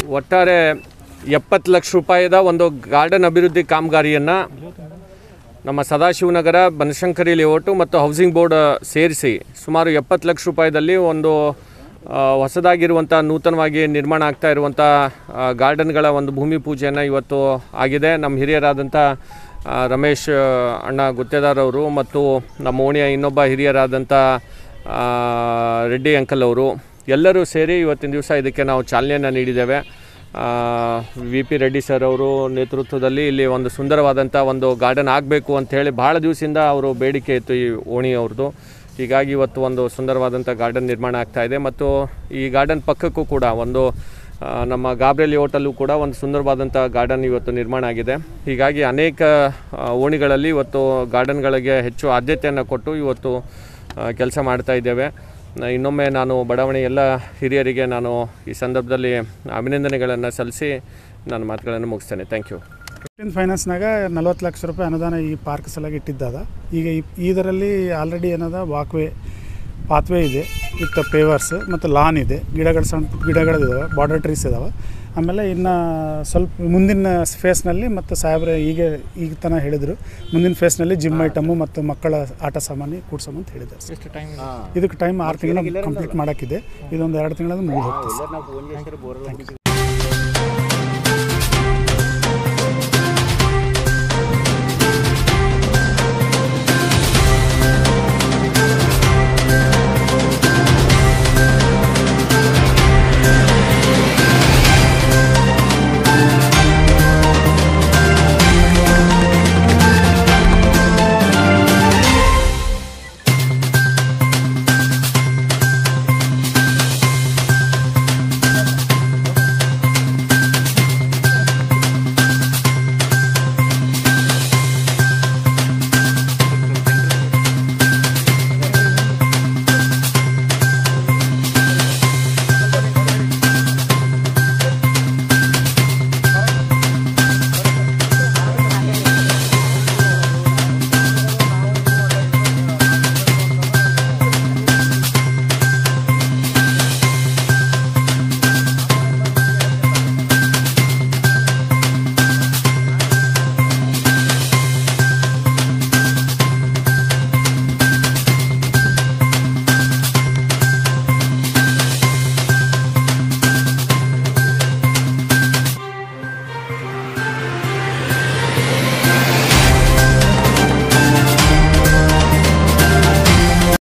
ಒಟ್ಟಾರೆ ಎಪ್ಪತ್ತು ಲಕ್ಷ ರೂಪಾಯಿದ ಒಂದು ಗಾರ್ಡನ್ ಅಭಿವೃದ್ಧಿ ಕಾಮಗಾರಿಯನ್ನು ನಮ್ಮ ಸದಾಶಿವನಗರ ಬನಶಂಕರಿ ಲೇಔಟು ಮತ್ತು ಹೌಸಿಂಗ್ ಬೋರ್ಡ್ ಸೇರಿಸಿ ಸುಮಾರು ಎಪ್ಪತ್ತು ಲಕ್ಷ ರೂಪಾಯಿದಲ್ಲಿ ಒಂದು ಆ, ಹೊಸದಾಗಿರುವಂಥ ನೂತನವಾಗಿ ನಿರ್ಮಾಣ ಆಗ್ತಾ ಇರುವಂಥ ಆ, ಗಾರ್ಡನ್ಗಳ ಒಂದು ಭೂಮಿ ಪೂಜೆಯನ್ನು ಇವತ್ತು ಆಗಿದೆ ನಮ್ಮ ಹಿರಿಯರಾದಂಥ ಆ, ರಮೇಶ್ ಅಣ್ಣ ಗುತ್ತೇದಾರ್ ಅವರು ಮತ್ತು ನಮ್ಮ ಓಣಿಯ ಇನ್ನೊಬ್ಬ ಹಿರಿಯರಾದಂಥ ಆ, ರೆಡ್ಡಿ ಅಂಕಲ್ ಅವರು ಎಲ್ಲರೂ ಸೇರಿ ಇವತ್ತಿನ ದಿವಸ ಇದಕ್ಕೆ ನಾವು ಚಾಲನೆಯನ್ನು ನೀಡಿದ್ದೇವೆ ವಿ ಪಿ ರೆಡ್ಡಿ ಸರ್ ಅವರು ನೇತೃತ್ವದಲ್ಲಿ ಇಲ್ಲಿ ಒಂದು ಸುಂದರವಾದಂಥ ಒಂದು ಗಾರ್ಡನ್ ಆಗಬೇಕು ಅಂಥೇಳಿ ಭಾಳ ದಿವಸದಿಂದ ಅವರು ಬೇಡಿಕೆ ಇತ್ತು ಈ ಓಣಿ ಅವ್ರದ್ದು ಹೀಗಾಗಿ ಇವತ್ತು ಒಂದು ಸುಂದರವಾದಂಥ ಗಾರ್ಡನ್ ನಿರ್ಮಾಣ ಆಗ್ತಾ ಇದೆ ಮತ್ತು ಈ ಗಾರ್ಡನ್ ಪಕ್ಕಕ್ಕೂ ಕೂಡ ಒಂದು ಆ, ನಮ್ಮ ಗಾಬ್ರೇಲಿ ಹೋಟೆಲ್ಲೂ ಕೂಡ ಒಂದು ಸುಂದರವಾದಂಥ ಗಾರ್ಡನ್ ಇವತ್ತು ನಿರ್ಮಾಣ ಆಗಿದೆ ಹೀಗಾಗಿ ಅನೇಕ ಆ, ಓಣಿಗಳಲ್ಲಿ ಇವತ್ತು ಗಾರ್ಡನ್ಗಳಿಗೆ ಹೆಚ್ಚು ಆದ್ಯತೆಯನ್ನು ಕೊಟ್ಟು ಇವತ್ತು ಕೆಲಸ ಮಾಡ್ತಾ ಇದ್ದೇವೆ ನ- ಇನ್ನೊಮ್ಮೆ ನಾನು ಬಡಾವಣೆ ಎಲ್ಲ ಹಿರಿಯರಿಗೆ ನಾನು ಈ ಸಂದರ್ಭದಲ್ಲಿ ಅಭಿನಂದನೆಗಳನ್ನು ಸಲ್ಲಿಸಿ ನನ್ನ ಮಾತುಗಳನ್ನು ಮುಗಿಸ್ತೇನೆ ಥ್ಯಾಂಕ್ ಯು ಫಿಫ್ಟೀನ್ ಫೈನಾನ್ಸ್ನಾಗ ನಲ್ವತ್ತು ಲಕ್ಷ ರೂಪಾಯಿ ಅನುದಾನ ಈ ಪಾರ್ಕ್ ಸಲುವಾಗಿ ಇಟ್ಟಿದ್ದದ ಈಗ ಈ- ಇದರಲ್ಲಿ ಆಲ್ರೆಡಿ ಏನದ ವಾಕ್ವೇ ಪಾತ್ವೇ ಇದೆ ವಿತ್ ಪೇವರ್ಸ್ ಮತ್ತು ಲಾನ್ ಇದೆ ಗಿಡಗಳು ಸಣ್ಣ ಪುಟ್ಟ ಗಿಡಗಳಿದಾವೆ ಬಾರ್ಡರ್ ಟ್ರೀಸ್ ಇದಾವೆ ಆಮೇಲೆ ಇನ್ನು ಸ್ವಲ್ಪ ಮುಂದಿನ ಫೇಸ್ನಲ್ಲಿ ಮತ್ತು ಸಾಹೇಬ್ರೆ ಈಗ ಈಗ ತನಕ ಹೇಳಿದರು ಮುಂದಿನ ಫೇಸ್ನಲ್ಲಿ ಜಿಮ್ ಐಟಮು ಮತ್ತು ಮಕ್ಕಳ ಆಟ ಸಾಮಾನು ಕೂಡ್ಸೋಮಂತ ಹೇಳಿದ್ದಾರೆ ಸರ್. ಎಷ್ಟು ಟೈಮ್ ಇದಕ್ಕೆ ಟೈಮ್ ಆರು ತಿಂಗಳು ಕಂಪ್ಲೀಟ್ ಮಾಡೋಕ್ಕಿದೆ ಇದೊಂದು ಎರಡು ತಿಂಗಳಲ್ಲಿ ಮುಗಿದು ಹೋಗ್ತದೆ ಸರ್